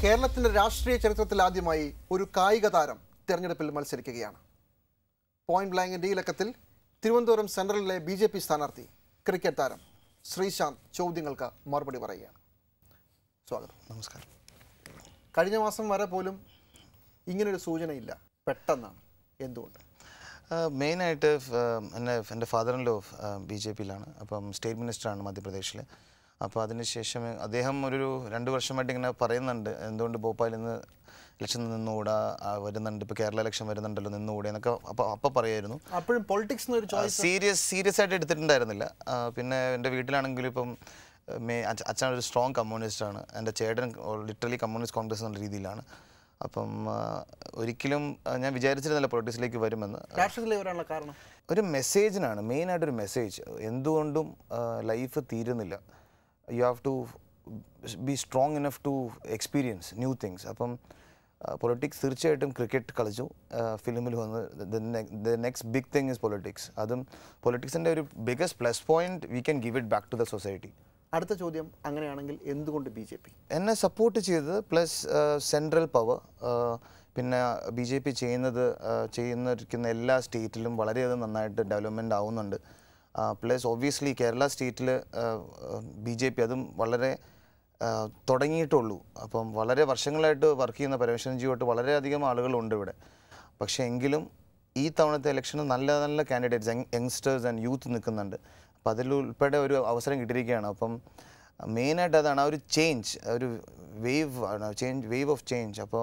കേരളത്തിന്റെ രാഷ്ട്രീയ ചരിത്രത്തിൽ ആദ്യമായി ഒരു കായിക താരം തെരഞ്ഞെടുപ്പിൽ മത്സരിക്കുകയാണ് പോയിന്റ് ബ്ലാങ്കിന്റെ ഈ ലക്കത്തിൽ തിരുവനന്തപുരം സെൻട്രലിലെ ബി ജെ പി സ്ഥാനാർത്ഥി ക്രിക്കറ്റ് താരം ശ്രീശാന്ത് ചോദ്യങ്ങൾക്ക് മറുപടി പറയുകയാണ് സ്വാഗതം നമസ്കാരം കഴിഞ്ഞ മാസം വരെ പോലും ഇങ്ങനൊരു സൂചനയില്ല പെട്ടെന്നാണ് എന്തുകൊണ്ട് മെയിനായിട്ട് എന്നെ എൻ്റെ ഫാദറിലോ ബി ജെ പിയിലാണ് അപ്പം സ്റ്റേറ്റ് മിനിസ്റ്ററാണ് മധ്യപ്രദേശിൽ അപ്പോൾ അതിനുശേഷം അദ്ദേഹം ഒരു രണ്ട് വർഷമായിട്ട് ഇങ്ങനെ പറയുന്നുണ്ട് എന്തുകൊണ്ട് ഭോപ്പാലിൽ നിന്ന് ഇലക്ഷൻ നിന്നുകൂടാ ആ, വരുന്നുണ്ട് ഇപ്പോൾ കേരള ഇലക്ഷൻ വരുന്നുണ്ടല്ലോ നിന്നുകൂടെ എന്നൊക്കെ അപ്പോൾ അപ്പോൾ പറയായിരുന്നു അപ്പോഴും പൊളിറ്റിക്സ് എന്നൊരു ചോയ്സ് സീരിയസ് സീരിയസ് ആയിട്ട് എടുത്തിട്ടുണ്ടായിരുന്നില്ല ആ, പിന്നെ എൻ്റെ വീട്ടിലാണെങ്കിലും ഇപ്പം മേ അച്ഛ- അച്ഛൻ ഒരു സ്ട്രോങ് കമ്മ്യൂണിസ്റ്റാണ് എൻ്റെ ചേട്ടൻ ലിറ്ററലി കമ്മ്യൂണിസ്റ്റ് കോൺഗ്രസ് എന്നുള്ള രീതിയിലാണ് അപ്പം ആ, ഒരിക്കലും ആ, ഞാൻ വിചാരിച്ചിരുന്നില്ല പൊളിറ്റിക്സിലേക്ക് വരുമെന്ന് രാഷ്ട്രീയത്തിലേക്ക് വരാനുള്ള കാരണം ഒരു മെസ്സേജിനാണ് മെയിനായിട്ടൊരു മെസ്സേജ് എന്തുകൊണ്ടും ലൈഫ് തീരുന്നില്ല you have to be strong enough to experience new things അപ്പം പൊളിറ്റിക്സ് തീർച്ചയായിട്ടും ക്രിക്കറ്റ് കളിച്ചു ഫിലിമിൽ വന്ന് the next big thing is politics അതും പൊളിറ്റിക്സിൻ്റെ ഒരു biggest plus point we can give it back to the society അടുത്ത ചോദ്യം അങ്ങനെയാണെങ്കിൽ എന്തുകൊണ്ട് ബി ജെ പി എന്നെ സപ്പോർട്ട് ചെയ്തത് പ്ലസ് സെൻട്രൽ പവർ പിന്നെ ബി ജെ പി ചെയ്യുന്നത് ആ, ചെയ്യുന്നിരിക്കുന്ന എല്ലാ സ്റ്റേറ്റിലും വളരെയധികം നന്നായിട്ട് ഡെവലപ്മെൻ്റ് ആവുന്നുണ്ട് പ്ലസ് ഒബ്വിയസ്ലി കേരള സ്റ്റേറ്റിൽ ബി ജെ പി അതും വളരെ ആ, തുടങ്ങിയിട്ടുള്ളൂ അപ്പം വളരെ വർഷങ്ങളായിട്ട് വർക്ക് ചെയ്യുന്ന പരമേശ്വരൻ ജിയോട്ട് വളരെയധികം ആളുകളുണ്ട് ഇവിടെ പക്ഷേ എങ്കിലും ഈ തവണത്തെ ഇലക്ഷന് നല്ല നല്ല കാൻഡിഡേറ്റ്സ് യങ്സ്റ്റേഴ്സ് ആൻഡ് യൂത്ത് നിൽക്കുന്നുണ്ട് അപ്പോൾ അതിലുൾപ്പെടെ ഒരു അവസരം കിട്ടിയിരിക്കുകയാണ് അപ്പം മെയിനായിട്ട് അതാണ് ആ ഒരു ചേഞ്ച് ഒരു വേവ് ആണ് ചേഞ്ച് വേവ് ഓഫ് ചേഞ്ച് അപ്പോൾ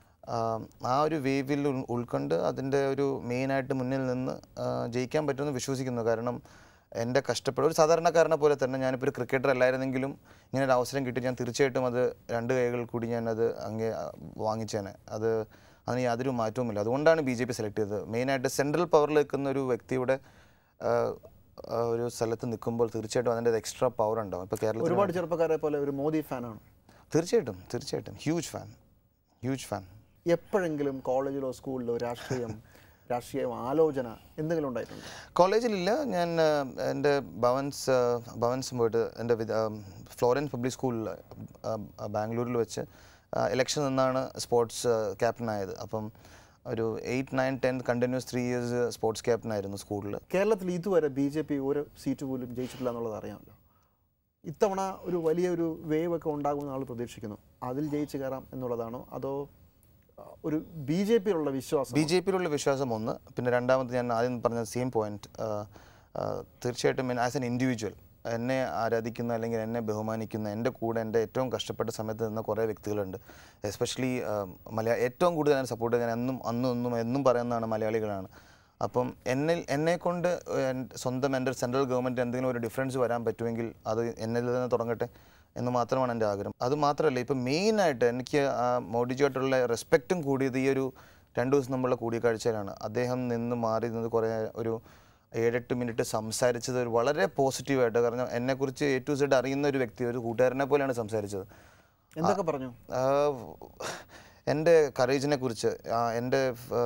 ആ ഒരു വേവിൽ ഉൾക്കൊണ്ട് അതിൻ്റെ ഒരു മെയിനായിട്ട് മുന്നിൽ നിന്ന് ആ, ജയിക്കാൻ പറ്റുമെന്ന് വിശ്വസിക്കുന്നു കാരണം എൻ്റെ കഷ്ടപ്പാട് ഒരു സാധാരണക്കാരനെ പോലെ തന്നെ ഞാനിപ്പോൾ ഒരു ക്രിക്കറ്റർ അല്ലായിരുന്നെങ്കിലും ഇങ്ങനെ ഒരു അവസരം കിട്ടി ഞാൻ തീർച്ചയായിട്ടും അത് രണ്ട് കൈകൾ കൂടി ഞാനത് അങ്ങേ ആ, വാങ്ങിച്ചേനെ അത് അതിന് യാതൊരു മാറ്റവുമില്ല അതുകൊണ്ടാണ് ബി ജെ പി സെലക്ട് ചെയ്തത് മെയിനായിട്ട് സെൻട്രൽ പവറിൽ നിൽക്കുന്ന ഒരു വ്യക്തിയുടെ ആ, ആ, ഒരു സ്ഥലത്ത് നിൽക്കുമ്പോൾ തീർച്ചയായിട്ടും അതിൻ്റെ എക്സ്ട്രാ പവർ ഉണ്ടാവും ഇപ്പോൾ കേരളത്തിൽ ഒരുപാട് ചെറുപ്പക്കാരെ പോലെ ഒരു മോദി ഫാനാണ് തീർച്ചയായിട്ടും തീർച്ചയായിട്ടും ഹ്യൂജ് ഫാൻ ഹ്യൂജ് ഫാൻ എപ്പോഴെങ്കിലും കോളേജിലോ സ്കൂളിലോ രാഷ്ട്രീയം രാഷ്ട്രീയ ആലോചന എന്തെങ്കിലും ഉണ്ടായിട്ടുണ്ട് കോളേജിലില്ല ഞാൻ ആ, എൻ്റെ ഭവൻസ് ആ, ഭവൻസ് പോയിട്ട് എൻ്റെ വിദ- ആ, ഫ്ലോറൻസ് പബ്ലിക് സ്കൂളിൽ ആ, ആ, ബാംഗ്ലൂരിൽ വെച്ച് ഇലക്ഷൻ നിന്നാണ് സ്പോർട്സ് ക്യാപ്റ്റൻ ആയത് അപ്പം ഒരു eight nine tenth continuous three years sports captain ആയിരുന്നു സ്കൂളിൽ കേരളത്തിൽ ഇതുവരെ ബി ജെ പി ഒരു സീറ്റ് പോലും ജയിച്ചിട്ടില്ല എന്നുള്ളത് അറിയാമല്ലോ ഇത്തവണ ഒരു വലിയൊരു വേവ് ഒക്കെ ഉണ്ടാകുമെന്ന് ആൾ പ്രതീക്ഷിക്കുന്നു അതിൽ ജയിച്ചു കയറാം എന്നുള്ളതാണോ അതോ ആ, ഒരു ബി ജെ പിയിലുള്ള വിശ്വാസം ബി ജെ പിയിലുള്ള വിശ്വാസം ഒന്ന് പിന്നെ രണ്ടാമത് ഞാൻ ആദ്യം പറഞ്ഞ സെയിം പോയിന്റ് തീർച്ചയായിട്ടും ആസ് എൻ ഇൻഡിവിജ്വൽ എന്നെ ആരാധിക്കുന്ന അല്ലെങ്കിൽ എന്നെ ബഹുമാനിക്കുന്ന എൻ്റെ കൂടെ എൻ്റെ ഏറ്റവും കഷ്ടപ്പെട്ട സമയത്ത് നിന്ന കുറേ വ്യക്തികളുണ്ട് എസ്പെഷ്യലി മലയാ ഏറ്റവും കൂടുതൽ ഞാൻ സപ്പോർട്ട് ഞാൻ എന്നും അന്നും ഒന്നും എന്നും പറയുന്നതാണ് മലയാളികളാണ് അപ്പം എന്നിൽ എന്നെ കൊണ്ട് സ്വന്തം എൻ്റെ സെൻട്രൽ ഗവൺമെൻറ് എന്തെങ്കിലും ഒരു ഡിഫറൻസ് വരാൻ പറ്റുമെങ്കിൽ അത് എന്നിൽ നിന്ന് തുടങ്ങട്ടെ എന്ന് മാത്രമാണ് എൻ്റെ ആഗ്രഹം അത് മാത്രമല്ല ഇപ്പം മെയിനായിട്ട് എനിക്ക് ആ മോഡിജിയായിട്ടുള്ള റെസ്പെക്റ്റും കൂടിയത് ഈ ഒരു രണ്ട് ദിവസം മുമ്പുള്ള കൂടിക്കാഴ്ചയിലാണ് അദ്ദേഹം നിന്ന് മാറി നിന്ന് കുറേ ഒരു ഏഴെട്ട് മിനിറ്റ് സംസാരിച്ചത് ഒരു വളരെ പോസിറ്റീവായിട്ട് കാരണം എന്നെക്കുറിച്ച് എ ടു സെഡ് അറിയുന്ന ഒരു വ്യക്തി ഒരു കൂട്ടുകാരനെ പോലെയാണ് സംസാരിച്ചത് എന്തൊക്കെ പറഞ്ഞു ആഹ് എൻ്റെ കറേജിനെ കുറിച്ച് എൻ്റെ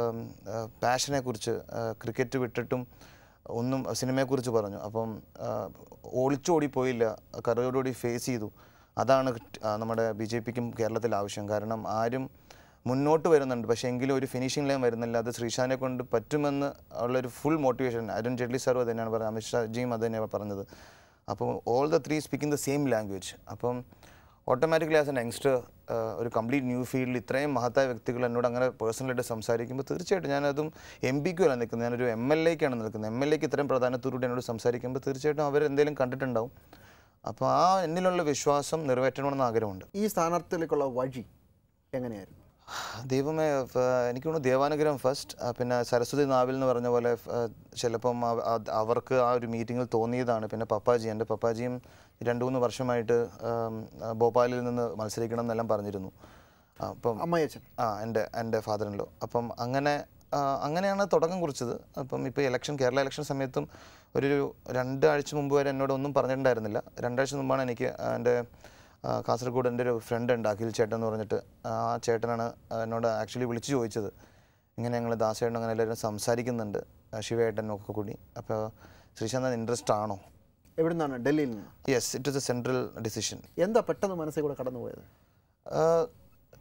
പാഷനെ കുറിച്ച് ക്രിക്കറ്റ് വിട്ടിട്ടും ഒന്നും സിനിമയെക്കുറിച്ച് പറഞ്ഞു അപ്പം ആഹ് ഒളിച്ചോടി പോയില്ല കറയോടുകൂടി ഫേസ് ചെയ്തു അതാണ് ആ, നമ്മുടെ ബി ജെ പിക്കും കേരളത്തിൽ ആവശ്യം കാരണം ആരും മുന്നോട്ട് വരുന്നുണ്ട് പക്ഷേ എങ്കിലും ഒരു ഫിനിഷിംഗ് ലൈൻ വരുന്നില്ല അത് ശ്രീശാനെ കൊണ്ട് പറ്റുമെന്ന് ഉള്ളൊരു ഫുൾ മോട്ടിവേഷൻ അരുൺ ജെയ്റ്റ്ലി സാറും അത് തന്നെയാണ് പറഞ്ഞത് അമിത്ഷാജിയും അത് തന്നെയാണ് പറഞ്ഞത് അപ്പം all the three speaking the same language അപ്പം ഓട്ടോമാറ്റിക്കലി ആസ് എൻ യങ്സ്റ്റർ ഒരു കംപ്ലീറ്റ് ന്യൂ ഫീൽഡിൽ ഇത്രയും മഹത്തായ വ്യക്തികൾ എന്നോട് അങ്ങനെ പേഴ്സണലായിട്ട് സംസാരിക്കുമ്പോൾ തീർച്ചയായിട്ടും ഞാനതും എം പിക്കും അല്ല നിൽക്കുന്നത് ഞാനൊരു എം എൽ എക്കാണ് നിൽക്കുന്നത് എം എൽ എക്ക് ഇത്രയും പ്രാധാന്യത്തോടുകൂടി എന്നോട് സംസാരിക്കുമ്പോൾ തീർച്ചയായിട്ടും അവർ എന്തെങ്കിലും കണ്ടിട്ടുണ്ടാവും അപ്പോൾ ആ എന്നിലുള്ള വിശ്വാസം നിറവേറ്റണമെന്ന് ആഗ്രഹമുണ്ട് ഈ സ്ഥാനാർത്ഥിയിലേക്കുള്ള വഴി എങ്ങനെയായിരുന്നു ദൈവമേ ഫ- എനിക്ക് തോന്നുന്നു ദേവാനുഗ്രഹം ഫസ്റ്റ് പിന്നെ സരസ്വതി നാവിൽ എന്ന് പറഞ്ഞ പോലെ ഫ- ചിലപ്പം അവ- അത് അവർക്ക് ആ ഒരു മീറ്റിങ്ങിൽ തോന്നിയതാണ് പിന്നെ പപ്പാജി എൻ്റെ പപ്പാജിയും രണ്ട് മൂന്ന് വർഷമായിട്ട് ആം, ആ, ഭോപ്പാലിൽ നിന്ന് മത്സരിക്കണം എന്നെല്ലാം പറഞ്ഞിരുന്നു അപ്പം അമ്മയച്ചൻ ആ എൻ്റെ എൻ്റെ ഫാദറിനിലോ അപ്പം അങ്ങനെ ആ, അങ്ങനെയാണ് തുടക്കം കുറിച്ചത് അപ്പം ഇപ്പോൾ ഇലക്ഷൻ കേരള ഇലക്ഷൻ സമയത്തും ഒരു രണ്ടാഴ്ച മുമ്പ് വരെ എന്നോട് ഒന്നും പറഞ്ഞിട്ടുണ്ടായിരുന്നില്ല രണ്ടാഴ്ച മുമ്പാണ് എനിക്ക് എൻ്റെ ആ, കാസർഗോഡ് എൻ്റെ ഒരു ഫ്രണ്ട് ഉണ്ട് അഖിൽ ചേട്ടൻ എന്ന് പറഞ്ഞിട്ട് ആ ചേട്ടനാണ് എന്നോട് ആക്ച്വലി വിളിച്ച് ചോദിച്ചത് ഇങ്ങനെ ഞങ്ങൾ ദാസേട്ടൻ അങ്ങനെ എല്ലാവരും സംസാരിക്കുന്നുണ്ട് ആ, ശിവേട്ടനും ഒക്കെ കൂടി അപ്പോൾ ശ്രീശാന്ത് ഇൻട്രസ്റ്റ് ആണോ എവിടെ നിന്നാണ് ഡൽഹിയിൽ നിന്ന് yes it is a central decision എന്താ പെട്ടെന്ന് മനസ്സിൽ കൂടെ കടന്നുപോയത്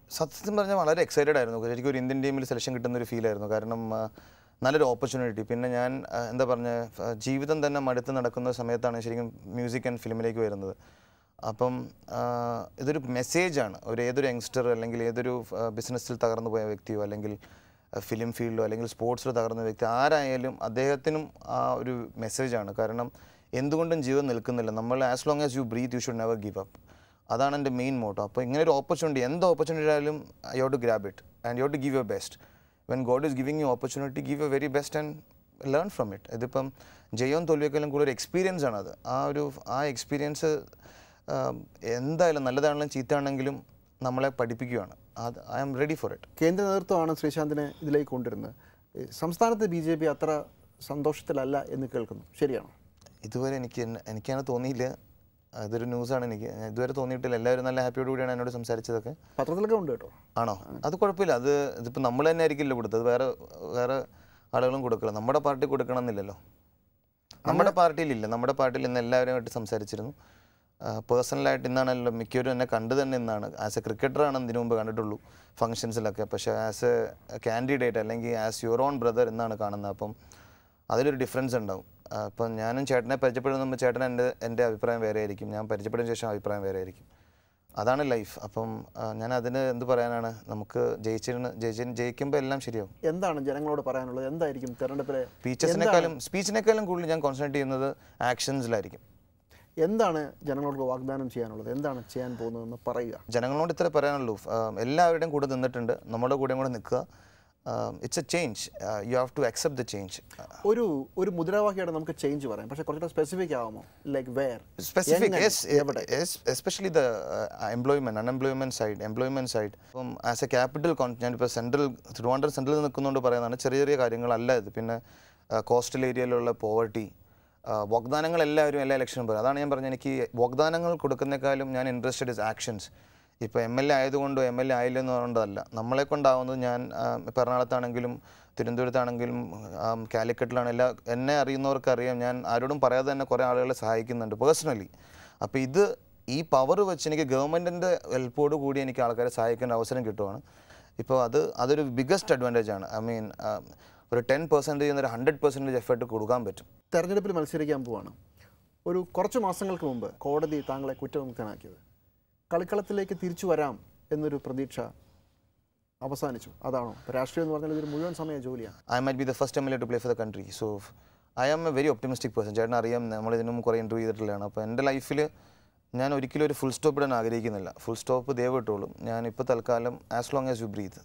സത്യം പറഞ്ഞാൽ വളരെ എക്സൈറ്റഡ് ആയിരുന്നു ശരിക്കും ഒരു ഇന്ത്യൻ ടീമിൽ സെലക്ഷൻ കിട്ടുന്ന ഒരു ഫീൽ ആയിരുന്നു കാരണം ആ, നല്ലൊരു ഓപ്പർച്യൂണിറ്റി പിന്നെ ഞാൻ ആ, എന്താ പറഞ്ഞ ജീവിതം തന്നെ മടുത്ത് നടക്കുന്ന സമയത്താണ് ശരിക്കും മ്യൂസിക് ആൻഡ് ഫിലിമിലേക്ക് വരുന്നത് അപ്പം ആ, ഇതൊരു മെസ്സേജാണ് ഒരു ഏതൊരു യങ്സ്റ്റർ അല്ലെങ്കിൽ ഏതൊരു ബിസിനസ്സിൽ തകർന്നു പോയ വ്യക്തിയോ അല്ലെങ്കിൽ ഫിലിം ഫീൽഡോ അല്ലെങ്കിൽ സ്പോർട്സിൽ തകർന്ന വ്യക്തി ആരായാലും അദ്ദേഹത്തിനും ആ ഒരു മെസ്സേജാണ് കാരണം എന്തുകൊണ്ടും ജീവൻ നിൽക്കുന്നില്ല നമ്മൾ as long as you breathe you should never give up അതാണ് എൻ്റെ മെയിൻ മോട്ടോ അപ്പോൾ ഇങ്ങനെ ഒരു ഓപ്പർച്യൂണിറ്റി എന്ത് ഓപ്പർച്യൂണിറ്റി ആയാലും you to grab it and you to give your best when God is giving you opportunity give you very best and learn from it ഇതിപ്പം ജയവും തോൽവിയേക്കാളും കൂടുതൽ എക്സ്പീരിയൻസ് ആണ് അത് ആ ഒരു ആ എക്സ്പീരിയൻസ് എന്തായാലും നല്ലതാണെങ്കിലും ചീത്തയാണെങ്കിലും നമ്മളെ പഠിപ്പിക്കുകയാണ് അത് I am ready for it കേന്ദ്ര നേതൃത്വമാണ് ശ്രീശാന്തിനെ ഇതിലേക്ക് കൊണ്ടുവരുന്നത് ഈ സംസ്ഥാനത്ത് ബി ജെ പി അത്ര സന്തോഷത്തിലല്ല എന്ന് കേൾക്കുന്നു ശരിയാണോ ഇതുവരെ എനിക്ക് എന്നെ- എനിക്കങ്ങനെ തോന്നിയില്ല അതൊരു ന്യൂസാണ് എനിക്ക് ഞാൻ ഇതുവരെ തോന്നിയിട്ടില്ല എല്ലാവരും നല്ല ഹാപ്പിയോട് കൂടിയാണ് എന്നോട് സംസാരിച്ചതൊക്കെ പത്രത്തിലൊക്കെ ഉണ്ട് കേട്ടോ ആണോ അത് കുഴപ്പമില്ല അത് ഇതിപ്പോൾ നമ്മൾ തന്നെ ആയിരിക്കില്ല കൊടുത്തത് വേറെ വേറെ ആളുകളും കൊടുക്കില്ല നമ്മുടെ പാർട്ടി കൊടുക്കണമെന്നില്ലല്ലോ നമ്മുടെ പാർട്ടിയിലില്ല നമ്മുടെ പാർട്ടിയിൽ ഇന്ന് എല്ലാവരുമായിട്ട് സംസാരിച്ചിരുന്നു പേഴ്സണലായിട്ട് ഇന്നാണല്ലോ മിക്കവരും എന്നെ കണ്ടു തന്നെ ഇന്നാണ് ആസ് എ ക്രിക്കറ്ററാണ് ഇതിനു മുമ്പ് കണ്ടിട്ടുള്ളൂ ഫംഗ്ഷൻസിലൊക്കെ പക്ഷേ ആസ് എ കാൻഡിഡേറ്റ് അല്ലെങ്കിൽ ആസ് യുവർ ഓൺ ബ്രദർ എന്നാണ് കാണുന്നത് അപ്പം അതിലൊരു ഡിഫറൻസ് ഉണ്ടാവും ആ, അപ്പം ഞാനും ചേട്ടനെ പരിചയപ്പെടുന്ന മുമ്പ് ചേട്ടൻ എൻ്റെ എൻ്റെ അഭിപ്രായം വേറെ ആയിരിക്കും ഞാൻ പരിചയപ്പെടുന്ന ശേഷം അഭിപ്രായം വേറെ ആയിരിക്കും അതാണ് ലൈഫ് അപ്പം ആ, ഞാൻ അതിന് എന്ത് പറയാനാണ് നമുക്ക് ജയിച്ചിരുന്ന് ജയിച്ച ജയിക്കുമ്പോൾ എല്ലാം ശരിയാവും എന്താണ് ജനങ്ങളോട് പറയാനുള്ളത് എന്തായിരിക്കും തെരഞ്ഞെടുപ്പിലെ സ്പീച്ചസിനേക്കാളും സ്പീച്ചിനേക്കാളും കൂടുതൽ ഞാൻ കോൺസെൻട്രേറ്റ് ചെയ്യുന്നത് ആക്ഷൻസിലായിരിക്കും എന്താണ് ജനങ്ങളോട് വാഗ്ദാനം ചെയ്യാനുള്ളത് എന്താണ് ചെയ്യാൻ പോകുന്നതെന്ന് പറയുക ജനങ്ങളോട് ഇത്ര പറയാനുള്ളൂ ആ, എല്ലാവരുടെയും കൂടെ നിന്നിട്ടുണ്ട് നമ്മുടെ കൂടെയും കൂടെ നിൽക്കുക it's a change you have to accept the change ഒരു ഒരു മുദ്രാവാക്യമായിട്ട് നമുക്ക് ചേഞ്ച് പറയാം പക്ഷേ കുറച്ചുകൂടെ സ്പെസിഫിക് ആവുമോ like where specific especially the employment unemployment side employment side അപ്പം ആസ് എ ക്യാപിറ്റൽ കോൺ ഞാനിപ്പോൾ സെൻട്രൽ ട്രിവാൻഡ്രം സെൻട്രലിൽ നിൽക്കുന്നതുകൊണ്ട് പറയുന്നതാണ് ചെറിയ ചെറിയ കാര്യങ്ങളല്ല ഇത് പിന്നെ കോസ്റ്റൽ ഏരിയയിലുള്ള പോവർട്ടി വാഗ്ദാനങ്ങൾ എല്ലാവരും എല്ലാ ഇലക്ഷനും പറയും അതാണ് ഞാൻ പറഞ്ഞത് എനിക്ക് വാഗ്ദാനങ്ങൾ കൊടുക്കുന്നേക്കാളും ഞാൻ ഇൻട്രസ്റ്റഡ് ഇസ് ആക്ഷൻസ് ഇപ്പോൾ എം എൽ എ ആയതുകൊണ്ടോ എം എൽ എ ആയില്ലെന്ന് പറഞ്ഞതല്ല നമ്മളെ കൊണ്ടാവുന്നത് ഞാൻ ഇപ്പോൾ എറണാകുളത്താണെങ്കിലും തിരുവനന്തപുരത്താണെങ്കിലും ആം, കാലിക്കറ്റിലാണ് എല്ലാ എന്നെ അറിയുന്നവർക്ക് അറിയാം ഞാൻ ആരോടും പറയാതെ തന്നെ കുറേ ആളുകളെ സഹായിക്കുന്നുണ്ട് പേഴ്സണലി അപ്പോൾ ഇത് ഈ പവർ വെച്ച് എനിക്ക് ഗവൺമെൻറ്റിൻ്റെ ഹെൽപ്പോട് കൂടി എനിക്ക് ആൾക്കാരെ സഹായിക്കേണ്ട അവസരം കിട്ടുവാണ് ഇപ്പോൾ അത് അതൊരു ബിഗ്ഗസ്റ്റ് അഡ്വാൻറ്റേജ് ആണ് ഐ മീൻ ഒരു ടെൻ പെർസെൻറ്റേജ് എന്നൊരു ഹൺഡ്രഡ് പെർസെൻറ്റേജ് എഫേർട്ട് കൊടുക്കാൻ പറ്റും തെരഞ്ഞെടുപ്പിൽ മത്സരിക്കാൻ പോവാണ് ഒരു കുറച്ച് മാസങ്ങൾക്ക് മുമ്പ് കോടതി താങ്കളെ കുറ്റവിമുക്തനാക്കിയത് കളിക്കളത്തിലേക്ക് തിരിച്ചു വരാം എന്നൊരു പ്രതീക്ഷ അവസാനിച്ചു അതാണോ ഇപ്പൊ രാഷ്ട്രീയം എന്ന് പറഞ്ഞാൽ ഇതൊരു മുഴുവൻ സമയ ജോലിയാണ് I might be the first M L A to play for the country so I am a very optimistic person ചേട്ടൻ അറിയാം നമ്മൾ ഇതിനു മുമ്പ് കുറേ ഇൻ്റർവ്യൂ ചെയ്തിട്ടുള്ളതാണ് അപ്പോൾ എൻ്റെ ലൈഫിൽ ഞാൻ ഒരിക്കലും ഒരു ഫുൾ സ്റ്റോപ്പ് ഇടാൻ ആഗ്രഹിക്കുന്നില്ല ഫുൾ സ്റ്റോപ്പ് ദൈവം ഇട്ടോളും ഞാൻ ഇപ്പോൾ തൽക്കാലം as long as you breathe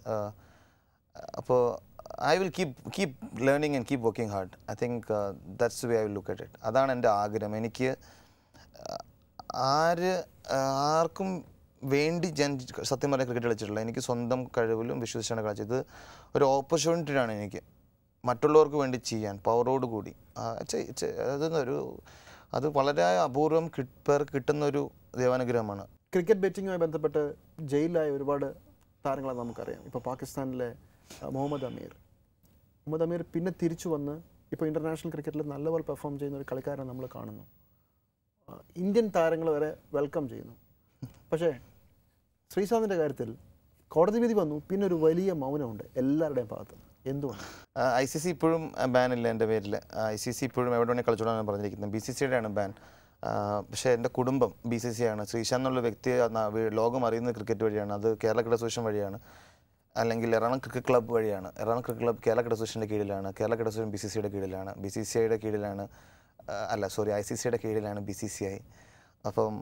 അപ്പോൾ I will keep keep learning and keep working hard I think that's way I will look at it അതാണ് എൻ്റെ ആഗ്രഹം എനിക്ക് ആ, ആര് ആ, ആർക്കും വേണ്ടി ഞാൻ സത്യം പറഞ്ഞ ക്രിക്കറ്റ് കളിച്ചിട്ടില്ല എനിക്ക് സ്വന്തം കഴിവിലും വിശ്വസിച്ചാണ് കളിച്ചത് ഇത് ഒരു ഓപ്പർച്യൂണിറ്റിയാണ് എനിക്ക് മറ്റുള്ളവർക്ക് വേണ്ടി ചെയ്യാൻ പവറോട് കൂടി ആ, ചെ- ചെ- അതൊരു അത് വളരെ അപൂർവം കി- പേർക്ക് കിട്ടുന്ന ഒരു ദൈവാനുഗ്രഹമാണ് ക്രിക്കറ്റ് ബെറ്റിങ്ങുമായി ബന്ധപ്പെട്ട് ജയിലിലായ ഒരുപാട് താരങ്ങളെ നമുക്കറിയാം ഇപ്പോൾ പാകിസ്ഥാനിലെ ആ, മുഹമ്മദ് അമീർ മുഹമ്മദ് അമീർ പിന്നെ തിരിച്ചു വന്ന് ഇപ്പോൾ ഇൻ്റർനാഷണൽ ക്രിക്കറ്റിൽ നല്ലപോലെ പെർഫോം ചെയ്യുന്ന ഒരു കളിക്കാരനെ നമ്മൾ കാണുന്നു ആ, ഇന്ത്യൻ താരങ്ങൾ വരെ വെൽക്കം ചെയ്യുന്നു പക്ഷേ ശ്രീശാന്തിൻ്റെ കാര്യത്തിൽ കോടതി വിധി വന്നു പിന്നെ ഒരു വലിയ മൗനമുണ്ട് എല്ലാവരുടെയും ഭാഗത്ത് നിന്ന്. എന്തുകൊണ്ട് ഐ സി സി ഇപ്പോഴും ബാനില്ല എൻ്റെ പേരിൽ ഐ സി സി ഇപ്പോഴും എവിടെ വേണമെങ്കിൽ കളിച്ചോളാണ് പറഞ്ഞിരിക്കുന്നത് ബി സി സിയുടെ ആണ് ബാൻ പക്ഷേ എൻ്റെ കുടുംബം ബി സി സി ആണ് ശ്രീശാന്ത് എന്നുള്ള വ്യക്തി ന- വി- ലോകം അറിയുന്നത് ക്രിക്കറ്റ് വഴിയാണ് അത് കേരള ക്രിക്കറ്റ് അസോസിയേഷൻ വഴിയാണ് അല്ലെങ്കിൽ എറണാകുളം ക്രിക്കറ്റ് ക്ലബ്ബ് വഴിയാണ് Ernakulam cricket club Kerala cricket അസോസിയേഷൻ്റെ കീഴിലാണ് Kerala cricket association B C സിയുടെ കീഴിലാണ് ബി സി സി ഐയുടെ കീഴിലാണ് ആ, അല്ല സോറി ഐ സി സിയുടെ കീഴിലാണ് ബി സി സി ഐ അപ്പം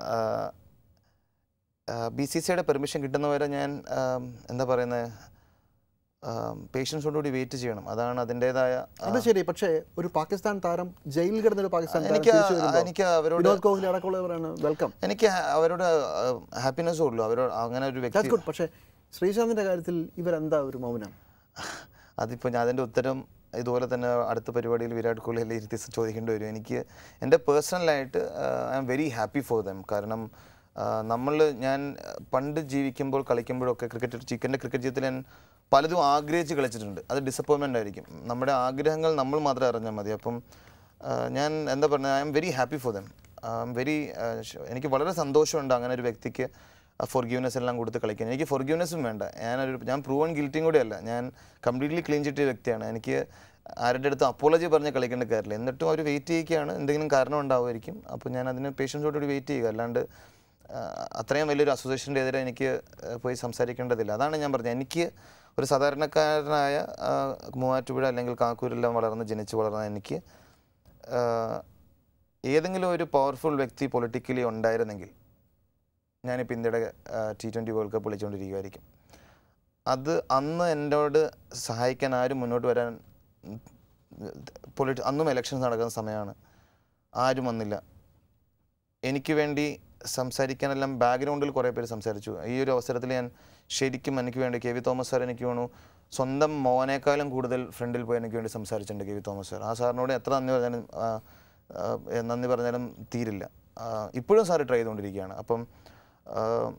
ബി സി സിയുടെ പെർമിഷൻ കിട്ടുന്നവരെ ഞാൻ ആം, എന്താ പറയുന്നത് പേഷ്യൻസോടുകൂടി വെയിറ്റ് ചെയ്യണം അതാണ് അതിൻ്റെതായ അത് ശരി പക്ഷേ ഒരു പാകിസ്ഥാൻ താരം ജയിലിൽ കിടന്ന ഒരു പാകിസ്ഥാൻ താരം എനിക്ക് തിരിച്ചു വരുമ്പോൾ എനിക്ക് അവരോട് വിനോദ് കോഹ്ലി അടക്കമുള്ളവരാണ് വെൽക്കം എനിക്ക് അവരോട് ഹാപ്പിനെസ് ഉള്ളൂ അവരോട് അങ്ങനെ ഒരു വ്യക്തി ദാറ്റ്സ് ഗുഡ് പക്ഷേ ശ്രീശാന്തിന്റെ കാര്യത്തിൽ ഇവരെന്താ ഒരു മൗനം അതിപ്പോൾ ഞാൻ അതിൻ്റെ ഉത്തരം ഇതുപോലെ തന്നെ അടുത്ത പരിപാടിയിൽ വിരാട് കോഹ്ലി എല്ലാം ഇരുത്തി ചോദിക്കേണ്ടി വരും എനിക്ക് എൻ്റെ പേഴ്സണലായിട്ട് I am very happy for them കാരണം നമ്മൾ ഞാൻ ആ, പണ്ട് ജീവിക്കുമ്പോൾ കളിക്കുമ്പോഴൊക്കെ ക്രിക്കറ്റ് ചിക്കൻ്റെ ക്രിക്കറ്റ് ജീവിതത്തിൽ ഞാൻ പലതും ആഗ്രഹിച്ച് കളിച്ചിട്ടുണ്ട് അത് ഡിസപ്പോയിൻമെൻ്റ് ആയിരിക്കും നമ്മുടെ ആഗ്രഹങ്ങൾ നമ്മൾ മാത്രം അറിഞ്ഞാൽ മതി അപ്പം ആ, ഞാൻ എന്താ പറയുക I'm very happy for them I'm very എനിക്ക് വളരെ സന്തോഷമുണ്ട് അങ്ങനെ ഒരു വ്യക്തിക്ക് ഫോർഗ്യൂനെസ് എല്ലാം കൊടുത്ത് കളിക്കാൻ എനിക്ക് ഫോർഗ്യൂനെസ്സും വേണ്ട ഞാനൊരു ഞാൻ പ്രൂവൺ ഗിൽറ്റിയും കൂടിയല്ല ഞാൻ കംപ്ലീറ്റ്ലി ക്ലീൻ ചിട്ടിയ വ്യക്തിയാണ് എനിക്ക് ആരുടെ അടുത്ത് അപ്പോളജി പറഞ്ഞ് കളിക്കേണ്ട കാര്യമില്ല എന്നിട്ടും അവർ വെയിറ്റ് ചെയ്യുകയാണ് എന്തെങ്കിലും കാരണം ഉണ്ടാവുമായിരിക്കും അപ്പോൾ ഞാൻ അതിന് പേഷ്യൻസോടുകൂടി വെയിറ്റ് ചെയ്യുക അല്ലാണ്ട് ആ, അത്രയും വലിയൊരു അസോസിയേഷൻ്റെ എതിരെ എനിക്ക് ആ, പോയി സംസാരിക്കേണ്ടതില്ല അതാണ് ഞാൻ പറഞ്ഞത് എനിക്ക് ഒരു സാധാരണക്കാരനായ ആ, മൂവാറ്റുപുഴ അല്ലെങ്കിൽ കാക്കൂരെല്ലാം വളർന്ന് ജനിച്ച് വളർന്ന എനിക്ക് ആ, ഏതെങ്കിലും ഒരു പവർഫുൾ വ്യക്തി പൊളിറ്റിക്കലി ഉണ്ടായിരുന്നെങ്കിൽ ഞാനിപ്പോൾ ഇന്ത്യയുടെ ടി ട്വൻ്റി വേൾഡ് കപ്പ് വിളിച്ചുകൊണ്ടിരിക്കുമായിരിക്കും അത് അന്ന് എന്നോട് സഹായിക്കാൻ ആരും മുന്നോട്ട് വരാൻ പൊളിറ്റി അന്നും ഇലക്ഷൻസ് നടക്കുന്ന സമയമാണ് ആരും വന്നില്ല എനിക്ക് വേണ്ടി സംസാരിക്കാനെല്ലാം ബാക്ക്ഗ്രൗണ്ടിൽ കുറേ പേര് സംസാരിച്ചു ഈ ഒരു അവസരത്തിൽ ഞാൻ ശരിക്കും എനിക്ക് വേണ്ടി കെ വി തോമസ് സാർ എനിക്ക് വേണു സ്വന്തം മോനേക്കാളും കൂടുതൽ ഫ്രണ്ടിൽ പോയി എനിക്ക് വേണ്ടി സംസാരിച്ചിട്ടുണ്ട് കെ വി തോമസ് സാർ ആ സാറിനോട് എത്ര നന്ദി പറഞ്ഞാലും ആ, ആ, നന്ദി പറഞ്ഞാലും തീരില്ല ആ, ഇപ്പോഴും സാർ ട്രൈ ചെയ്തുകൊണ്ടിരിക്കുകയാണ് അപ്പം ആ,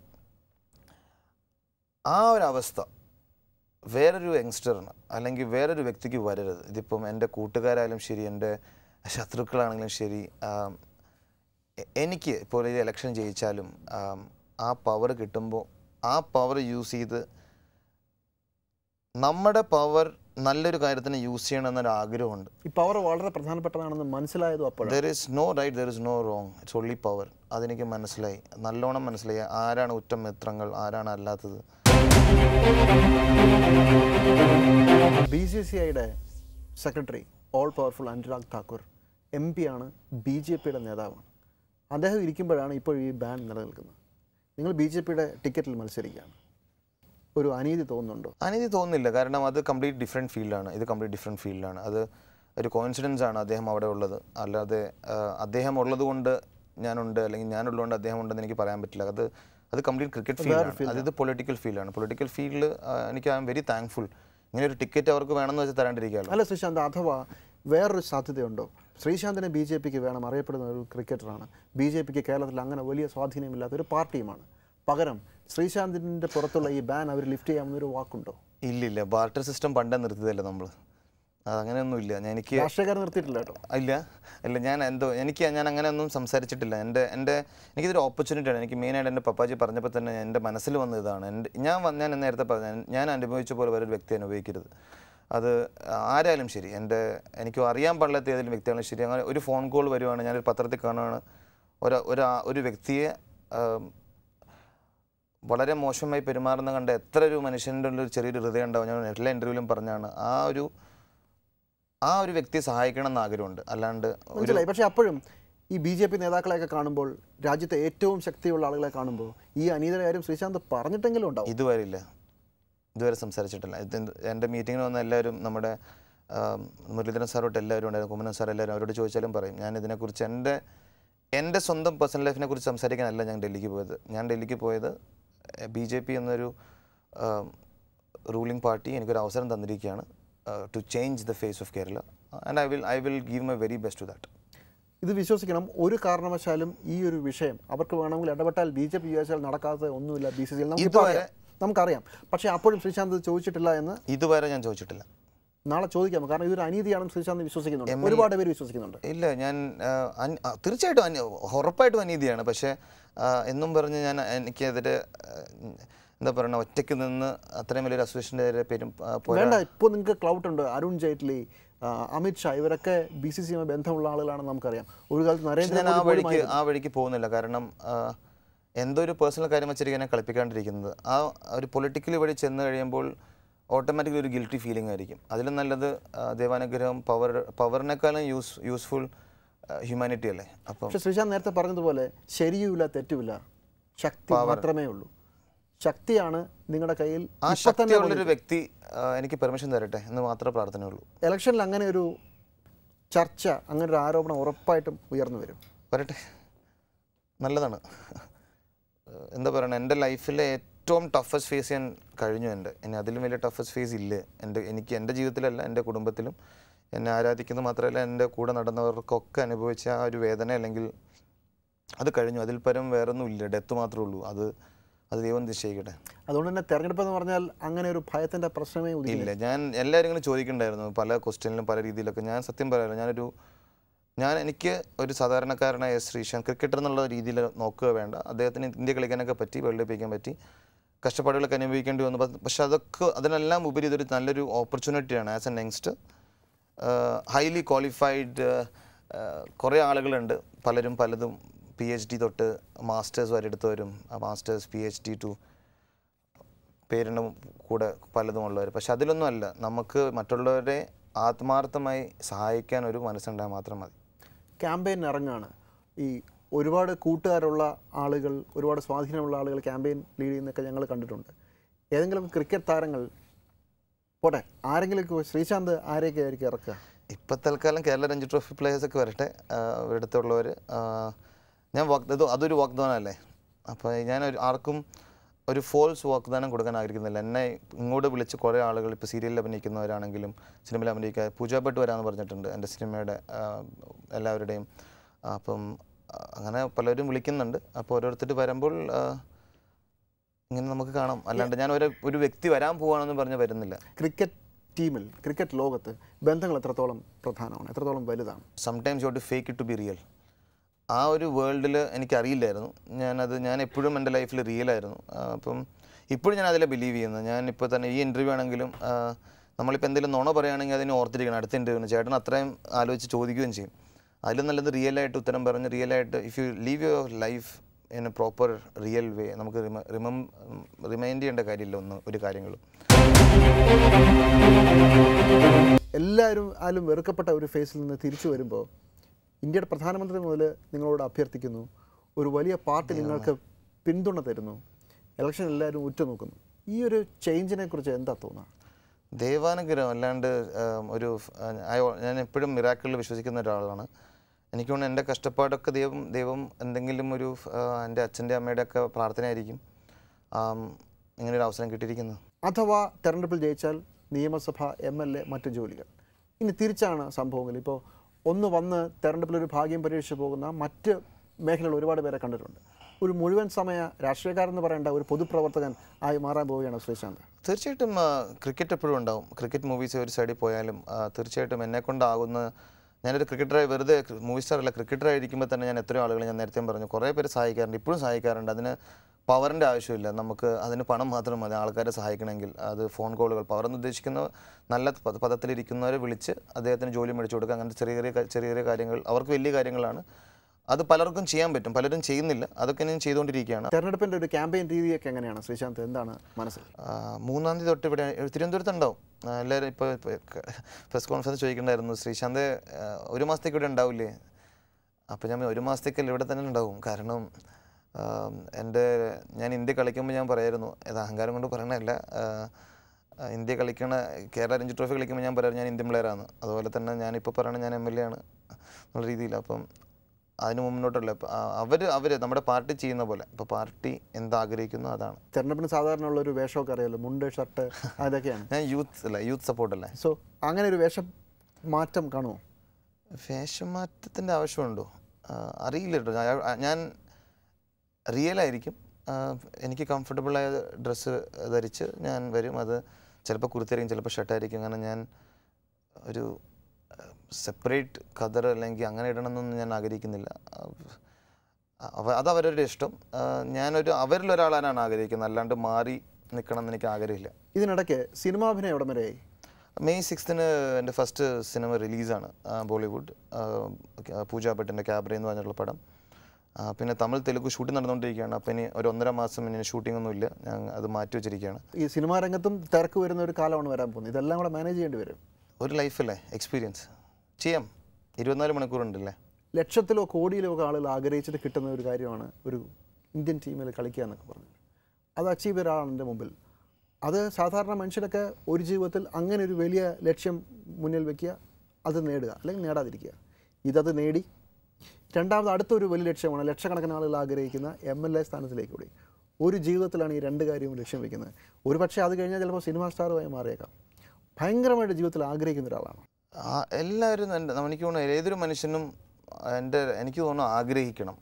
ആ ഒരു അവസ്ഥ വേറൊരു യങ്സ്റ്ററിന് അല്ലെങ്കിൽ വേറൊരു വ്യക്തിക്ക് വരരുത് ഇതിപ്പം എൻ്റെ കൂട്ടുകാരായാലും ശരി എൻ്റെ ശത്രുക്കളാണെങ്കിലും ശരി ആം, എ- എനിക്ക് ഇപ്പോൾ ഈ ഇലക്ഷൻ ജയിച്ചാലും ആം, ആ പവർ കിട്ടുമ്പോൾ ആ പവർ യൂസ് ചെയ്ത് നമ്മുടെ പവർ നല്ലൊരു കാര്യത്തിന് യൂസ് ചെയ്യണം എന്നൊരു ആഗ്രഹമുണ്ട് ഈ പവർ വളരെ പ്രധാനപ്പെട്ടതാണെന്ന് മനസ്സിലായതും അപ്പോഴാണ് there is no right there is no wrong it's only power അതെനിക്ക് മനസ്സിലായി നല്ലോണം മനസ്സിലായി ആരാണ് ഉറ്റം മിത്രങ്ങൾ ആരാണ് അല്ലാത്തത് ബി സി സി ഐയുടെ secretary all powerful Anurag Thakur M P ആണ് ബി ജെ പിയുടെ നേതാവാണ് അദ്ദേഹം ഇരിക്കുമ്പോഴാണ് ഇപ്പോൾ ഈ ബാൻ നിലനിൽക്കുന്നത് നിങ്ങൾ ബി ജെ പിയുടെ ടിക്കറ്റിൽ മത്സരിക്കുകയാണ് ഒരു അനീതി തോന്നുന്നുണ്ടോ അനീതി തോന്നുന്നില്ല കാരണം അത് കംപ്ലീറ്റ് ഡിഫറെൻറ്റ് ഫീൽഡാണ് ഇത് കംപ്ലീറ്റ് ഡിഫറെൻറ്റ് ഫീൽഡാണ് അത് ഒരു കോയിൻസിഡൻസ് ആണ് അദ്ദേഹം അവിടെ ഉള്ളത് അല്ലാതെ ആ, അദ്ദേഹം ഉള്ളത് കൊണ്ട് ഞാനുണ്ട് അല്ലെങ്കിൽ ഞാനുള്ളതുകൊണ്ട് അദ്ദേഹം ഉണ്ടെന്ന് എനിക്ക് പറയാൻ പറ്റില്ല അത് അത് കംപ്ലീറ്റ് ക്രിക്കറ്റ് ഫീൽഡാണ് അത് ഇത് പൊളിറ്റിക്കൽ ഫീൽഡാണ് പൊളിറ്റിക്കൽ ഫീൽഡിൽ എനിക്ക് ഐ എം വെരി താങ്ക്ഫുൾ ഇങ്ങനെ ഒരു ടിക്കറ്റ് അവർക്ക് വേണമെന്ന് വെച്ചാൽ തരാണ്ടിരിക്കുകയല്ലോ അല്ല ശ്രീശാന്ത് അഥവാ വേറൊരു സാധ്യതയുണ്ടോ ശ്രീശാന്തിനെ ബി ജെ പിക്ക് വേണം അറിയപ്പെടുന്ന ഒരു ക്രിക്കറ്ററാണ് ബി ജെ പിക്ക് കേരളത്തിൽ അങ്ങനെ വലിയ സ്വാധീനമില്ലാത്ത ഒരു പാർട്ടിയുമാണ് പകരം ശ്രീശാന്തിൻ്റെ പുറത്തുള്ള ഈ ബാൻ അവർ ലിഫ്റ്റ് ചെയ്യാമെന്നൊരു വാക്കുണ്ടോ ഇല്ലില്ല ബാർട്ടർ സിസ്റ്റം പണ്ടേ നിർത്തിയതല്ലേ നമ്മൾ അതങ്ങനെയൊന്നുമില്ല ഞാൻ എനിക്ക് രാഷ്ട്രീയക്കാർ നിർത്തിയിട്ടില്ല കേട്ടോ ഇല്ല ഇല്ല ഞാൻ എന്തോ എനിക്ക് ഞാൻ അങ്ങനെ ഒന്നും സംസാരിച്ചിട്ടില്ല എൻ്റെ എൻ്റെ എനിക്കിതൊരു ഓപ്പർച്യൂണിറ്റിയാണ് എനിക്ക് മെയിനായിട്ട് എൻ്റെ പപ്പാജി പറഞ്ഞപ്പോൾ തന്നെ എൻ്റെ മനസ്സിൽ വന്ന ഇതാണ് എൻ്റെ ഞാൻ വന്ന് ഞാൻ നേരത്തെ പറഞ്ഞ ഞാൻ അനുഭവിച്ച പോലെ വേറൊരു വ്യക്തി അനുഭവിക്കരുത് അത് ആരായാലും ശരി എൻ്റെ എനിക്ക് അറിയാൻ പാടില്ലാത്ത ഏതെങ്കിലും വ്യക്തിയാണെങ്കിലും ശരി അങ്ങനെ ഒരു ഫോൺ കോൾ വരുവാണ് ഞാനൊരു പത്രത്തിൽ കാണുകയാണ് ഒരു ഒരു ആ- ഒരു വ്യക്തിയെ ആം, വളരെ മോശമായി പെരുമാറുന്ന കണ്ട എത്ര ഒരു മനുഷ്യൻ്റെ ഉള്ളിൽ ഒരു ചെറിയൊരു ഹൃദയം ഉണ്ടാവും ഞാൻ എല്ലാ ഇൻ്റർവ്യൂവിലും പറഞ്ഞാണ് ആ ഒരു ആ ഒരു വ്യക്തിയെ സഹായിക്കണം എന്ന് ആഗ്രഹമുണ്ട് അല്ലാണ്ട് ഒരു മനസ്സിലായി പക്ഷേ അപ്പോഴും ഈ ബി ജെ പി നേതാക്കളെയൊക്കെ കാണുമ്പോൾ രാജ്യത്തെ ഏറ്റവും ശക്തിയുള്ള ആളുകളെ കാണുമ്പോൾ ഈ അനീതിയുടെ കാര്യം ശ്രീശാന്ത് പറഞ്ഞിട്ടെങ്കിലും ഉണ്ടാവും ഇതുവരെ ഇല്ല ഇതുവരെ സംസാരിച്ചിട്ടില്ല ഇത് എന്ത് എൻ്റെ മീറ്റിങ്ങിന് വന്ന എല്ലാവരും നമ്മുടെ ആം, മുരളീധരൻ സാറോട്ട് എല്ലാവരും ഉണ്ടായിരുന്നു കുമ്മനം സാർ എല്ലാവരും അവരോട് ചോദിച്ചാലും പറയും ഞാൻ ഇതിനെക്കുറിച്ച് എൻ്റെ എൻ്റെ സ്വന്തം പേഴ്സണൽ ലൈഫിനെ കുറിച്ച് സംസാരിക്കാനല്ല ഞാൻ ഡൽഹിക്ക് പോയത് ഞാൻ ഡൽഹിക്ക് പോയത് ബി ജെ പി എന്നൊരു റൂളിംഗ് പാർട്ടി എനിക്കൊരു അവസരം തന്നിരിക്കുകയാണ് to change the face of Kerala and I will I will give my very best to that ഇത് വിശ്വസിക്കണം ഒരു കാരണവശാലും ഈ ഒരു വിഷയം അവർക്ക് വേണമെങ്കിൽ ഇടപെട്ടാൽ ബി ജെ പി വിചാരിച്ചാൽ നടക്കാത്ത ഒന്നുമില്ല ബി സി സിയിൽ ഇതുവരെ- നമുക്കറിയാം പക്ഷേ അപ്പോഴും ശ്രീശാന്ത് ഇത് ചോദിച്ചിട്ടില്ല എന്ന് ഇതുവരെ ഞാൻ ചോദിച്ചിട്ടില്ല നാളെ ചോദിക്കാം കാരണം ഇതൊരു അനീതിയാണെന്ന് ശ്രീശാന്ത് വിശ്വസിക്കുന്നുണ്ട് ഒരുപാട് പേര് വിശ്വസിക്കുന്നുണ്ട് ഇല്ല ഞാൻ ആ, അൻ- ആ, തീർച്ചയായിട്ടും അന്യ ഉറപ്പായിട്ടും അനീതിയാണ് പക്ഷേ ആ, എന്നും പറഞ്ഞ് ഞാൻ എനിക്കെതിരെ ആ, എന്താ പറയുക ഒറ്റയ്ക്ക് നിന്ന് അത്രയും വലിയൊരു അസോസിയേഷൻ്റെ എതിരെ പെരും ആ, പോരാ വേണ്ട ഇപ്പോൾ നിങ്ങൾക്ക് ക്ലൗട്ട് ഉണ്ട് അരുൺ ജെയ്റ്റ്ലി ആ, അമിത് ഷാ ഇവരൊക്കെ ബി സി സിയുമായി ബന്ധമുള്ള ആളുകളാണെന്ന് നമുക്കറിയാം ഒരു കാലത്ത് പക്ഷെ ഞാൻ ആ നരേന്ദ്രമോദി പോലും വഴിക്ക് ആ വഴിക്ക് പോകുന്നില്ല കാരണം ആ, എന്തോ ഒരു പേഴ്സണൽ കാര്യം വെച്ചിരിക്കും എന്നെ കളിപ്പിക്കാണ്ടിരിക്കുന്നത് ആ ഒരു പൊളിറ്റിക്കലി വഴി ചെന്ന് കഴിയുമ്പോൾ ഓട്ടോമാറ്റിക്കലി ഒരു ഗിൽറ്റി ഫീലിംഗ് ആയിരിക്കും അതിലും നല്ലത് ആ, ദൈവാനുഗ്രഹം പവർ പവറിനേക്കാളും യൂസ് യൂസ്ഫുൾ ഹ്യൂമാനിറ്റി അല്ലേ അപ്പം പക്ഷെ ശ്രീശാന്ത് നേരത്തെ പറഞ്ഞതുപോലെ ശരിയുമില്ല തെറ്റുമില്ല ശക്തി മാത്രമേ ഉള്ളൂ ശക്തിയാണ് നിങ്ങളുടെ കയ്യിൽ ആ ഇപ്പൊ തന്നെ ശക്തിയുള്ളൊരു വ്യക്തി ആ, എനിക്ക് പെർമിഷൻ തരട്ടെ എന്ന് മാത്രമേ പ്രാർത്ഥനയുള്ളൂ ഇലക്ഷനിൽ അങ്ങനെ ഒരു ചർച്ച അങ്ങനെ ഒരു ആരോപണം ഉറപ്പായിട്ടും ഉയർന്നു വരും വരട്ടെ നല്ലതാണ് ഏഹ് എന്താ പറയുക എൻ്റെ ലൈഫിലെ ഏറ്റവും ടഫസ്റ്റ് ഫേസ് ഞാൻ കഴിഞ്ഞു എൻ്റെ ഇനി അതിലും വലിയ ടഫസ്റ്റ് ഫേസ് ഇല്ല എൻ്റെ എനിക്ക് എൻ്റെ ജീവിതത്തിലല്ല എൻ്റെ കുടുംബത്തിലും എന്നെ ആരാധിക്കുന്നത് മാത്രമല്ല എൻ്റെ കൂടെ നടന്നവർക്കൊക്കെ അനുഭവിച്ച ആ ഒരു വേദന അല്ലെങ്കിൽ അത് കഴിഞ്ഞു അതിൽ പരം വേറൊന്നും ഇല്ല ഡെത്ത് മാത്രമേ ഉള്ളൂ അത് അത് ദൈവം നിശ്ചയിക്കട്ടെ അതുകൊണ്ട് തന്നെ തെരഞ്ഞെടുപ്പ് എന്ന് പറഞ്ഞാൽ അങ്ങനെ ഒരു ഭയത്തിന്റെ പ്രശ്നമേ ഉദിക്കില്ല ഇല്ല ഞാൻ എല്ലാവരും ഇങ്ങനെ ചോദിക്കണ്ടായിരുന്നു പല ക്വസ്റ്റ്യനിലും പല രീതിയിലൊക്കെ ഞാൻ സത്യം പറയാറില്ല ഞാനൊരു ഞാൻ എനിക്ക് ഒരു സാധാരണക്കാരനായ ശ്രീശാന്ത് ക്രിക്കറ്റർ എന്നുള്ള രീതിയിൽ നോക്കുക വേണ്ട അദ്ദേഹത്തിന് ഇന്ത്യ കളിക്കാനൊക്കെ പറ്റി വേൾഡ് കപ്പ് കളിക്കാൻ പറ്റി കഷ്ടപ്പാടുകളൊക്കെ അനുഭവിക്കേണ്ടി വന്നു പ- പക്ഷെ അതൊക്കെ അതിനെല്ലാം ഉപരി ഇതൊരു നല്ലൊരു ഓപ്പർച്യൂണിറ്റിയാണ് as an youngster highly qualified കുറേ ആളുകളുണ്ട് പലരും പലതും പി എച്ച് ഡി തൊട്ട് മാസ്റ്റേഴ്സ് വരെ എടുത്തവരും masters P H D two പേരിനും കൂടെ പലതും ഉള്ളവർ പക്ഷെ അതിലൊന്നും അല്ല നമുക്ക് മറ്റുള്ളവരെ ആത്മാർത്ഥമായി സഹായിക്കാൻ ഒരു മനസ്സുണ്ടായാൽ മാത്രം മതി ക്യാമ്പയിൻ ഇറങ്ങാണ് ഈ ഒരുപാട് കൂട്ടുകാരുള്ള ആളുകൾ ഒരുപാട് സ്വാധീനമുള്ള ആളുകൾ ക്യാമ്പയിൻ ലീഡ് ചെയ്യുന്നതൊക്കെ ഞങ്ങൾ കണ്ടിട്ടുണ്ട് ഏതെങ്കിലും ക്രിക്കറ്റ് താരങ്ങൾ പോട്ടെ ആരെങ്കിലും ഇപ്പൊ ശ്രീശാന്ത് ആരെയൊക്കെ ആയിരിക്കും ഇറക്കുക ഇപ്പം തൽക്കാലം കേരള രഞ്ജി ട്രോഫി players ഒക്കെ വരട്ടെ ഇവിടുത്തുള്ളവർ ഞാൻ വാഗ് ഇത് അതൊരു വാഗ്ദാനമല്ലേ അപ്പോൾ ഞാൻ ഒരു ആർക്കും ഒരു ഫോൾസ് വാഗ്ദാനം കൊടുക്കാൻ ആഗ്രഹിക്കുന്നില്ല എന്നെ ഇങ്ങോട്ട് വിളിച്ച് കുറേ ആളുകൾ ഇപ്പോൾ സീരിയലിൽ അഭിനയിക്കുന്നവരാണെങ്കിലും സിനിമയിൽ അഭിനയിക്കുക പൂജ ഭട്ട് വരാമെന്ന് പറഞ്ഞിട്ടുണ്ട് എൻ്റെ സിനിമയുടെ ആ, എല്ലാവരുടെയും അപ്പം ആ, അങ്ങനെ പലരും വിളിക്കുന്നുണ്ട് അപ്പോൾ ഓരോരുത്തർ വരുമ്പോൾ ആ, ഇങ്ങനെ നമുക്ക് കാണാം അല്ലാണ്ട് ഞാൻ ഒരു ഒരു വ്യക്തി വരാൻ പോവാണെന്ന് പറഞ്ഞ് വരുന്നില്ല ക്രിക്കറ്റ് ടീമിൽ ക്രിക്കറ്റ് ലോകത്ത് ബന്ധങ്ങൾ എത്രത്തോളം പ്രധാനമാണ് എത്രത്തോളം വലുതാണ് sometimes you to fake it to be real ആ ഒരു വേൾഡിൽ എനിക്കറിയില്ലായിരുന്നു ഞാനത് ഞാൻ എപ്പോഴും എൻ്റെ ലൈഫിൽ റിയൽ ആയിരുന്നു ആ, അപ്പം ഇപ്പോഴും ഞാൻ അതിലെ ബിലീവ് ചെയ്യുന്നത് ഞാൻ ഇപ്പോൾ തന്നെ ഈ ഇൻ്റർവ്യൂ ആണെങ്കിലും ആ, നമ്മളിപ്പോൾ എന്തെങ്കിലും നുണ പറയുകയാണെങ്കിൽ അതിനെ ഓർത്തിരിക്കണം അടുത്ത ഇൻ്റർവ്യൂവിന് ചേട്ടൻ അത്രയും ആലോചിച്ച് ചോദിക്കുകയും ചെയ്യും അതിലും നല്ലത് റിയൽ ആയിട്ട് ഉത്തരം പറഞ്ഞ് റിയൽ ആയിട്ട് if you leave your life in a proper real way നമുക്ക് റിമം റിമൈൻഡ് ചെയ്യേണ്ട കാര്യമില്ല ഒന്ന് ഒരു കാര്യങ്ങളും എല്ലാവരും ആലും വെറുക്കപ്പെട്ട ഒരു ഫേസിൽ നിന്ന് തിരിച്ചു വരുമ്പോൾ ഇന്ത്യയുടെ പ്രധാനമന്ത്രി മുതൽ നിങ്ങളോട് അഭ്യർത്ഥിക്കുന്നു ഒരു വലിയ പാർട്ടി നിങ്ങൾക്ക് പിന്തുണ തരുന്നു ഇലക്ഷൻ എല്ലാവരും ഉറ്റുനോക്കുന്നു ഈ ഒരു ചേഞ്ചിനെ കുറിച്ച് എന്താ തോന്നുക ദൈവാനുഗ്രഹം അല്ലാണ്ട് ആം, ഒരു ആ, I- ഞാൻ എപ്പോഴും മിറാക്കിളിൽ വിശ്വസിക്കുന്ന ഒരാളാണ് എനിക്ക് തോന്നുന്നു എൻ്റെ കഷ്ടപ്പാടൊക്കെ ദൈവം ദൈവം എന്തെങ്കിലും ഒരു ആ, എൻ്റെ അച്ഛൻ്റെ അമ്മയുടെ ഒക്കെ പ്രാർത്ഥനയായിരിക്കും ആം, ഇങ്ങനെ ഒരു അവസരം കിട്ടിയിരിക്കുന്നത് അഥവാ തെരഞ്ഞെടുപ്പിൽ ജയിച്ചാൽ നിയമസഭ എം എൽ എ മറ്റ് ജോലികൾ ഇനി തിരിച്ചാണ് സംഭവങ്ങൾ ഇപ്പോൾ ഒന്ന് വന്ന് തെരഞ്ഞെടുപ്പിൽ ഒരു ഭാഗ്യം പരീക്ഷിച്ച് പോകുന്ന മറ്റ് മേഖലകൾ ഒരുപാട് പേരെ കണ്ടിട്ടുണ്ട് ഒരു മുഴുവൻ സമയ രാഷ്ട്രീയക്കാരെന്ന് പറയേണ്ട ഒരു പൊതുപ്രവർത്തകൻ ആയി മാറാൻ പോവുകയാണ് ശ്രീശാന്ത് തീർച്ചയായിട്ടും ആ, ക്രിക്കറ്റ് എപ്പോഴും ഉണ്ടാവും ക്രിക്കറ്റ് മൂവീസ് ഒരു സൈഡിൽ പോയാലും ആ, തീർച്ചയായിട്ടും എന്നെ കൊണ്ടാകുന്ന ഞാനൊരു ക്രിക്കറ്ററായി വെറുതെ മൂവി സ്റ്റാർ അല്ല ക്രിക്കറ്ററായിരിക്കുമ്പോൾ തന്നെ ഞാൻ എത്രയോ ആളുകൾ ഞാൻ നേരത്തെ പറഞ്ഞു കുറേ പേര് സഹായിക്കാറുണ്ട് ഇപ്പോഴും സഹായിക്കാറുണ്ട് അതിന് പവറിൻ്റെ ആവശ്യമില്ല നമുക്ക് അതിന് പണം മാത്രം മതി ആൾക്കാരെ സഹായിക്കണമെങ്കിൽ അത് ഫോൺ കോളുകൾ പവർ എന്ന് ഉദ്ദേശിക്കുന്ന നല്ല പദ- പദത്തിലിരിക്കുന്നവരെ വിളിച്ച് അദ്ദേഹത്തിന് ജോലി മേടിച്ചു കൊടുക്കുക അങ്ങനത്തെ ചെറിയ ചെറിയ ക- ചെറിയ ചെറിയ കാര്യങ്ങൾ അവർക്ക് വലിയ കാര്യങ്ങളാണ് അത് പലർക്കും ചെയ്യാൻ പറ്റും പലരും ചെയ്യുന്നില്ല അതൊക്കെ ഞാൻ ചെയ്തുകൊണ്ടിരിക്കുകയാണ് തെരഞ്ഞെടുപ്പിൻ്റെ ഒരു ക്യാമ്പയിൻ രീതിയൊക്കെ എങ്ങനെയാണ് ശ്രീശാന്ത് എന്താണ് മനസ്സിൽ ആ, മൂന്നാം തീയതി തൊട്ട് ഇവിടെ തിരുവനന്തപുരത്ത് ഉണ്ടാവും ആ, എല്ലാവരും ഇപ്പോൾ പ്രസ് കോൺഫറൻസ് ചോദിക്കണ്ടായിരുന്നു ശ്രീശാന്ത് ആ, ഒരു മാസത്തേക്ക് ഇവിടെ ഉണ്ടാവില്ലേ അപ്പോൾ ഞാൻ ഒരു മാസത്തേക്കല്ല ഇവിടെ തന്നെ ഉണ്ടാവും കാരണം ആ, എൻ്റെ ഞാൻ ഇന്ത്യ കളിക്കുമ്പോൾ ഞാൻ പറയായിരുന്നു ഇത് അഹങ്കാരം കൊണ്ട് പറയണതല്ല ആ, ആ, ഇന്ത്യ കളിക്കണ കേരള രഞ്ജി ട്രോഫി കളിക്കുമ്പോൾ ഞാൻ പറയാറ് ഞാൻ ഇന്ത്യൻ പ്ലെയറാണ് അതുപോലെ തന്നെ ഞാനിപ്പോൾ പറയണത് ഞാൻ എം എൽ എ ആണ് എന്നുള്ള രീതിയിൽ അപ്പം അതിന് മുന്നോട്ടുള്ള അവർ അവർ നമ്മുടെ പാർട്ടി ചെയ്യുന്ന പോലെ ഇപ്പോൾ പാർട്ടി എന്താഗ്രഹിക്കുന്നു അതാണ് തെരഞ്ഞെടുപ്പിന് സാധാരണ ഉള്ള ഒരു വേഷമൊക്കെ അറിയാലോ മുണ്ട് ഷർട്ട് അതൊക്കെയാണ് ഞാൻ യൂത്ത് അല്ല യൂത്ത് സപ്പോർട്ട് അല്ലേ സോ അങ്ങനെ ഒരു വേഷം മാറ്റം കാണുമോ ഫാഷൻ മാറ്റത്തിൻ്റെ ആവശ്യമുണ്ടോ ആ, അറിയില്ല കേട്ടോ ഞാൻ- ഞാൻ റിയൽ ആയിരിക്കും ആ, എനിക്ക് comfortable ആയ ഡ്രസ്സ് ധരിച്ച് ഞാൻ വരും അത് ചിലപ്പോൾ കുർത്തിയായിരിക്കും ചിലപ്പോൾ ഷർട്ടായിരിക്കും അങ്ങനെ ഞാൻ ഒരു സെപ്പറേറ്റ് ഖദർ അല്ലെങ്കിൽ അങ്ങനെ ഇടണമെന്നൊന്നും ഞാൻ ആഗ്രഹിക്കുന്നില്ല ആ, അവ- അത് അവരുടെ ഇഷ്ടം ആ, ഞാനൊരു അവരിൽ ഒരാളാണ് ആഗ്രഹിക്കുന്നത് അല്ലാണ്ട് മാറി നിൽക്കണം എന്ന് എനിക്ക് ആഗ്രഹമില്ല ഇതിനിടയ്ക്ക് സിനിമാഭിനയം എവിടം വരെയായി മെയ് സിക്സ്തിന് എൻ്റെ ഫസ്റ്റ് സിനിമ റിലീസാണ് ബോളിവുഡ് ആ, പൂജ ഭട്ടിൻ്റെ ക്യാബ്ര എന്ന് പറഞ്ഞിട്ടുള്ള പടം ആ, പിന്നെ തമിഴ് തെലുഗു ഷൂട്ടിംഗ് നടന്നുകൊണ്ടിരിക്കുകയാണ് അപ്പോൾ ഇനി ഒരു ഒന്നര മാസം ഇനി ഷൂട്ടിംഗ് ഒന്നുമില്ല ഞാൻ അത് മാറ്റി വെച്ചിരിക്കുകയാണ് ഈ സിനിമാ രംഗത്തും തിരക്ക് വരുന്ന ഒരു കാലമാണ് വരാൻ പോകുന്നത് ഇതെല്ലാം കൂടെ മാനേജ് ചെയ്യേണ്ടി വരും ഒരു ലൈഫല്ലേ എക്സ്പീരിയൻസ് ചെയ്യാം ഇരുപത്തിനാല് മണിക്കൂറുണ്ടല്ലേ ലക്ഷത്തിലോ കോടിയിലോ ഒക്കെ ആളുകൾ ആഗ്രഹിച്ചിട്ട് കിട്ടുന്ന ഒരു കാര്യമാണ് ഒരു ഇന്ത്യൻ ടീമിൽ കളിക്കുക എന്നൊക്കെ പറഞ്ഞത് അത് അച്ചീവ് ചെയ്ത ഒരാളാണ് എൻ്റെ മുമ്പിൽ അത് സാധാരണ മനുഷ്യരൊക്കെ ഒരു ജീവിതത്തിൽ അങ്ങനെ ഒരു വലിയ ലക്ഷ്യം മുന്നിൽ വെക്കുക അത് നേടുക അല്ലെങ്കിൽ നേടാതിരിക്കുക ഇതത് നേടി രണ്ടാമത് അടുത്തൊരു വലിയ ലക്ഷ്യമാണ് ലക്ഷക്കണക്കിന് ആളുകൾ ആഗ്രഹിക്കുന്ന എം എൽ എ സ്ഥാനത്തിലേക്ക് കൂടി ഒരു ജീവിതത്തിലാണ് ഈ രണ്ട് കാര്യവും ലക്ഷ്യം വെക്കുന്നത് ഒരു പക്ഷേ അത് കഴിഞ്ഞാൽ ചിലപ്പോൾ സിനിമാ സ്റ്റാറുമായി മാറിയേക്കാം ഭയങ്കരമായിട്ട് ജീവിതത്തിൽ ആഗ്രഹിക്കുന്ന ഒരാളാണ് ആ, എല്ലാവരും എൻ്റെ എനിക്ക് തോന്നുന്നു ഏതൊരു മനുഷ്യനും എൻ്റെ എനിക്ക് തോന്നുന്നു ആഗ്രഹിക്കണം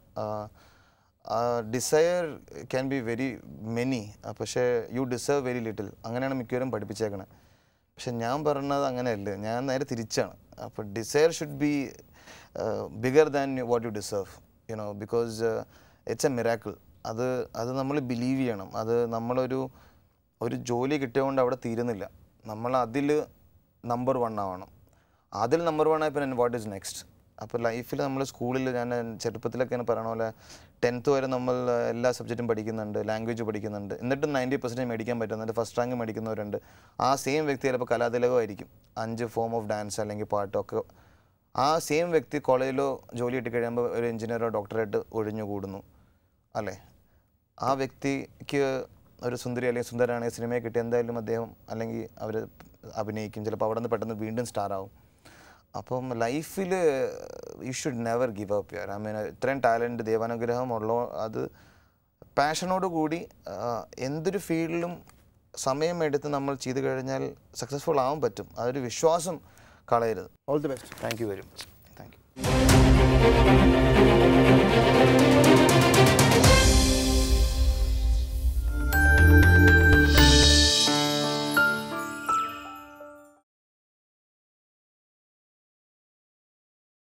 desire can be very many പക്ഷേ യു ഡിസേർവ് വെരി ലിറ്റിൽ അങ്ങനെയാണ് മിക്കവരും പഠിപ്പിച്ചേക്കണത് പക്ഷെ ഞാൻ പറഞ്ഞത് അങ്ങനെയല്ല ഞാൻ നേരെ തിരിച്ചാണ് അപ്പോൾ desire should be bigger than what you deserve you know because it's a miracle അത് അത് നമ്മൾ ബിലീവ് ചെയ്യണം അത് നമ്മളൊരു ഒരു ജോലി കിട്ടിയതുകൊണ്ട് അവിടെ തീരുന്നില്ല നമ്മൾ അതിൽ നമ്പർ വൺ ആവണം അതിൽ നമ്പർ വൺ ആയപ്പോൾ ഞാൻ വാട്ട് ഈസ് നെക്സ്റ്റ് അപ്പോൾ ലൈഫിൽ നമ്മൾ സ്കൂളിൽ ഞാൻ ചെറുപ്പത്തിലൊക്കെ ഞാൻ പറയണ പോലെ ടെൻത്ത് വരെ നമ്മൾ എല്ലാ സബ്ജക്റ്റും പഠിക്കുന്നുണ്ട് ലാംഗ്വേജ് പഠിക്കുന്നുണ്ട് എന്നിട്ടും നയൻറ്റി പെർസെൻറ്റേജ് മേടിക്കാൻ പറ്റുന്നുണ്ട് ഫസ്റ്റ് റാങ്ക് മേടിക്കുന്നവരുണ്ട് ആ സെയിം വ്യക്തി ചിലപ്പോൾ കലാതിലകമായിരിക്കും അഞ്ച് ഫോം ഓഫ് ഡാൻസ് അല്ലെങ്കിൽ പാട്ടൊക്കെ ആ സെയിം വ്യക്തി കോളേജിലോ ജോലി കിട്ടി കഴിയുമ്പോൾ ഒരു എഞ്ചിനീയറോ ഡോക്ടറായിട്ട് ഒഴിഞ്ഞു കൂടുന്നു അല്ലേ ആ വ്യക്തിക്ക് ഒരു സുന്ദരി അല്ലെങ്കിൽ സുന്ദരാണെങ്കിൽ സിനിമയെ കിട്ടി എന്തായാലും അദ്ദേഹം അല്ലെങ്കിൽ അവർ അഭിനയിക്കും ചിലപ്പോൾ അവിടെ നിന്ന് പെട്ടെന്ന് വീണ്ടും സ്റ്റാർ ആവും അപ്പം ലൈഫിൽ you should never give up യാർ ഐ മീൻ ഇത്രയും ടാലൻറ്റ് ദൈവാനുഗ്രഹം ഉള്ള അത് പാഷനോട് കൂടി ആ, എന്തൊരു ഫീൽഡിലും സമയമെടുത്ത് നമ്മൾ ചെയ്തു കഴിഞ്ഞാൽ സക്സസ്ഫുൾ ആവാൻ പറ്റും അതൊരു വിശ്വാസം കളയരുത് all the best thank you very much thank U